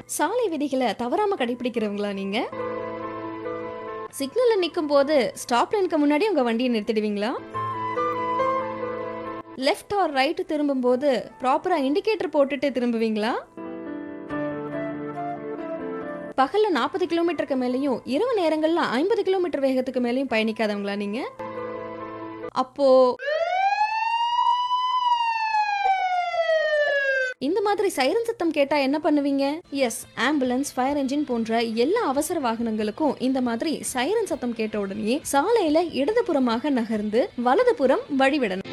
சாலை விதிகளை தவறாம கடைபிடிக்கிறவங்களா நீங்க சிக்னல்ல நிற்கும் போது ஸ்டாப் லைனுக்கு முன்னாடி உங்க வண்டியை நிறுத்திடுவீங்களா லெஃப்ட் ஆர் ரைட் திரும்பும் போது ப்ராப்பரா இண்டிகேட்டர் போட்டுட்டு திரும்புவீங்களா பகல்ல நாற்பது கிலோமீட்டருக்கு மேலேயும் இரவு நேரங்கள்ல ஐம்பது கிலோமீட்டர் வேகத்துக்கு மேலேயும் பயணிக்காதவங்களா நீங்க அப்போ இந்த மாதிரி சைரன் சத்தம் கேட்டா என்ன பண்ணுவீங்க எஸ் ஆம்புலன்ஸ் ஃபயர் என்ஜின் போன்ற எல்லா அவசர வாகனங்களுக்கும் இந்த மாதிரி சைரன் சத்தம் கேட்ட உடனே சாலையில இடதுபுறமாக நகர்ந்து வலதுபுறம் வழிவிடணும்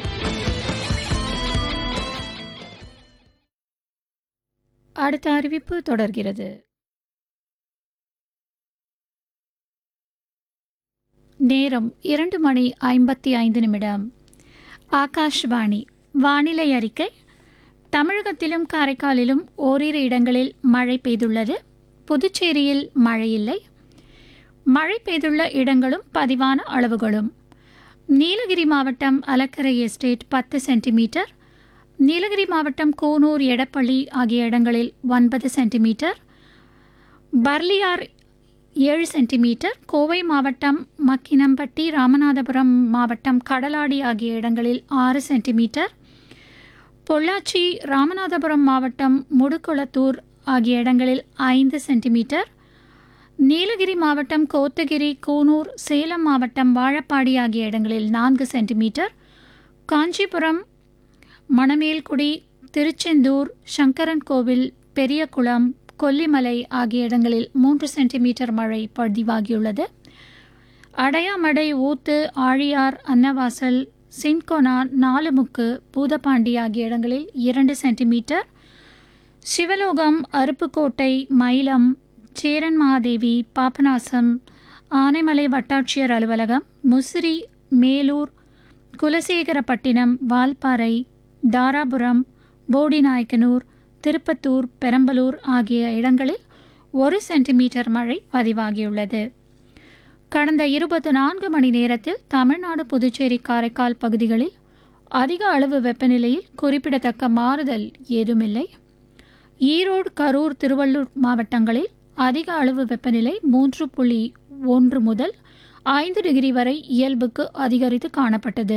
அடுத்த அறிவிப்பு தொடர்கிறது நேரம் இரண்டு மணி ஐம்பத்தி ஐந்து நிமிடம் ஆகாஷ்வாணி வானிலை அறிக்கை தமிழகத்திலும் காரைக்காலிலும் ஓரிரு இடங்களில் மழை பெய்துள்ளது புதுச்சேரியில் மழை இல்லை மழை பெய்துள்ள இடங்களும் பதிவான அளவுகளும் நீலகிரி மாவட்டம் அலக்கரை எஸ்டேட் பத்து சென்டிமீட்டர் நீலகிரி மாவட்டம் கூனூர் எடப்பள்ளி ஆகிய இடங்களில் ஒன்பது சென்டிமீட்டர் பர்லியார் ஏழு சென்டிமீட்டர் கோவை மாவட்டம் மக்கினம்பட்டி ராமநாதபுரம் மாவட்டம் கடலாடி ஆகிய இடங்களில் ஆறு சென்டிமீட்டர் பொள்ளாச்சி ராமநாதபுரம் மாவட்டம் முடுக்குளத்தூர் ஆகிய இடங்களில் ஐந்து சென்டிமீட்டர் நீலகிரி மாவட்டம் கோத்தகிரி கூனூர் சேலம் மாவட்டம் வாழப்பாடி ஆகிய இடங்களில் நான்கு சென்டிமீட்டர் காஞ்சிபுரம் மணமேல்குடி திருச்செந்தூர் சங்கரன் கோவில் பெரியகுளம் கொல்லிமலை ஆகிய இடங்களில் மூன்று சென்டிமீட்டர் மழை பதிவாகியுள்ளது அடையாமடை ஊத்து ஆழியார் அன்னவாசல் சின்கொனா நாலுமுக்கு பூதப்பாண்டி ஆகிய இடங்களில் இரண்டு சென்டிமீட்டர் சிவலோகம் அருப்புக்கோட்டை மயிலம் சேரன் மகாதேவி பாபநாசம் ஆனைமலை வட்டாட்சியர் அலுவலகம் முசிறி மேலூர் குலசேகரப்பட்டினம் வால்பாறை தாராபுரம் போடிநாயக்கனூர் திருப்பத்தூர் பெரம்பலூர் ஆகிய இடங்களில் ஒரு சென்டிமீட்டர் மழை பதிவாகியுள்ளது கடந்த இருபத்தி நான்கு மணி நேரத்தில் தமிழ்நாடு புதுச்சேரி காரைக்கால் பகுதிகளில் அதிக அளவு வெப்பநிலையில் குறிப்பிடத்தக்க மாறுதல் ஏதுமில்லை ஈரோடு கரூர் திருவள்ளூர் மாவட்டங்களில் அதிக அளவு வெப்பநிலை மூன்று புள்ளி ஒன்று முதல் ஐந்து டிகிரி வரை இயல்புக்கு அதிகரித்து காணப்பட்டது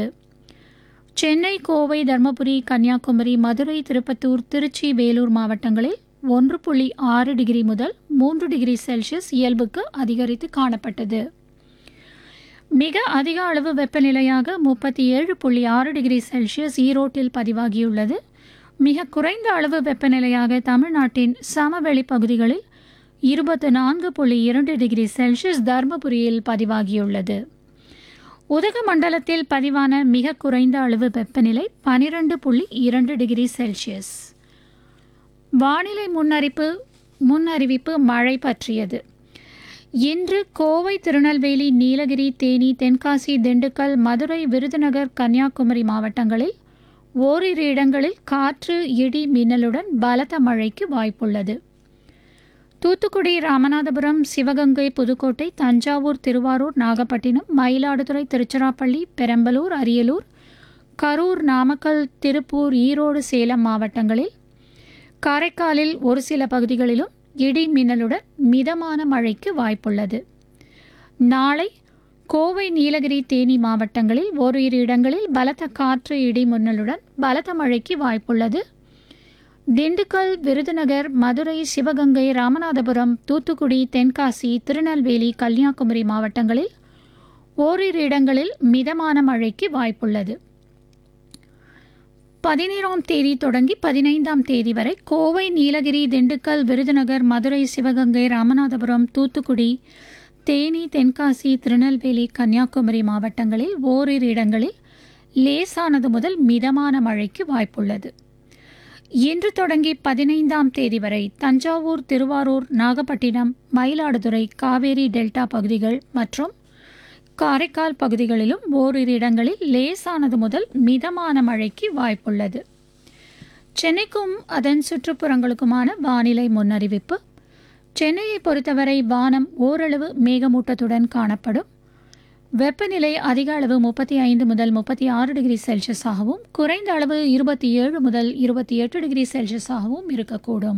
சென்னை கோவை தருமபுரி கன்னியாகுமரி மதுரை திருப்பத்தூர் திருச்சி வேலூர் மாவட்டங்களில் ஒன்று புள்ளி ஆறு டிகிரி முதல் மூன்று டிகிரி செல்சியஸ் இயல்புக்கு அதிகரித்து காணப்பட்டது மிக அதிக அளவு வெப்பநிலையாக முப்பத்தி ஏழு புள்ளி ஆறு டிகிரி செல்சியஸ் ஈரோட்டில் பதிவாகியுள்ளது மிக குறைந்த அளவு வெப்பநிலையாக தமிழ்நாட்டின் சமவெளி பகுதிகளில் இருபத்தி நான்கு புள்ளி இரண்டு டிகிரி செல்சியஸ் தருமபுரியில் பதிவாகியுள்ளது உதகமண்டலத்தில் பதிவான மிக குறைந்த அளவு வெப்பநிலை பனிரெண்டு புள்ளி இரண்டு டிகிரி செல்சியஸ் வானிலை முன்னறிப்பு முன்னறிவிப்பு மழை பற்றியது இன்று கோவை திருநெல்வேலி நீலகிரி தேனி தென்காசி திண்டுக்கல் மதுரை விருதுநகர் கன்னியாகுமரி மாவட்டங்களில் ஓரிரு இடங்களில் காற்று இடி மின்னலுடன் பலத்த மழைக்கு வாய்ப்புள்ளது தூத்துக்குடி ராமநாதபுரம் சிவகங்கை புதுக்கோட்டை தஞ்சாவூர் திருவாரூர் நாகப்பட்டினம் மயிலாடுதுறை திருச்சிராப்பள்ளி பெரம்பலூர் அரியலூர் கரூர் நாமக்கல் திருப்பூர் ஈரோடு சேலம் மாவட்டங்களில் காரைக்காலில் ஒரு சில பகுதிகளிலும் இடி மின்னலுடன் மிதமான மழைக்கு வாய்ப்புள்ளது நாளை கோவை நீலகிரி தேனி மாவட்டங்களில் ஓரிரு இடங்களில் பலத்த காற்று இடி மின்னலுடன் பலத்த மழைக்கு வாய்ப்புள்ளது திண்டுக்கல் விருதுநகர் மதுரை சிவகங்கை ராமநாதபுரம் தூத்துக்குடி தென்காசி திருநெல்வேலி கன்னியாகுமரி மாவட்டங்களில் ஓரிரு இடங்களில் மிதமான மழைக்கு வாய்ப்புள்ளது பதினேழாம் தேதி தொடங்கி பதினைந்தாம் தேதி வரை கோவை நீலகிரி திண்டுக்கல் விருதுநகர் மதுரை சிவகங்கை ராமநாதபுரம் தூத்துக்குடி தேனி தென்காசி திருநெல்வேலி கன்னியாகுமரி மாவட்டங்களில் ஓரிரு இடங்களில் லேசானது முதல் மிதமான மழைக்கு வாய்ப்புள்ளது இன்று தொடங்கி பதினைந்தாம் தேதி வரை தஞ்சாவூர் திருவாரூர் நாகப்பட்டினம் மயிலாடுதுறை காவேரி டெல்டா பகுதிகள் மற்றும் காரைக்கால் பகுதிகளிலும் ஓரிரு இடங்களில் லேசானது முதல் மிதமான மழைக்கு வாய்ப்புள்ளது சென்னைக்கும் அதன் சுற்றுப்புறங்களுக்குமான வானிலை முன்னறிவிப்பு சென்னையை பொறுத்தவரை வானம் ஓரளவு மேகமூட்டத்துடன் காணப்படும் வெப்பநிலை அதிக அளவு முப்பத்தி ஐந்து முதல் முப்பத்தி ஆறு டிகிரி செல்சியஸாகவும் குறைந்த அளவு இருபத்தி ஏழு முதல் இருபத்தி எட்டு டிகிரி செல்சியஸாகவும் இருக்கக்கூடும்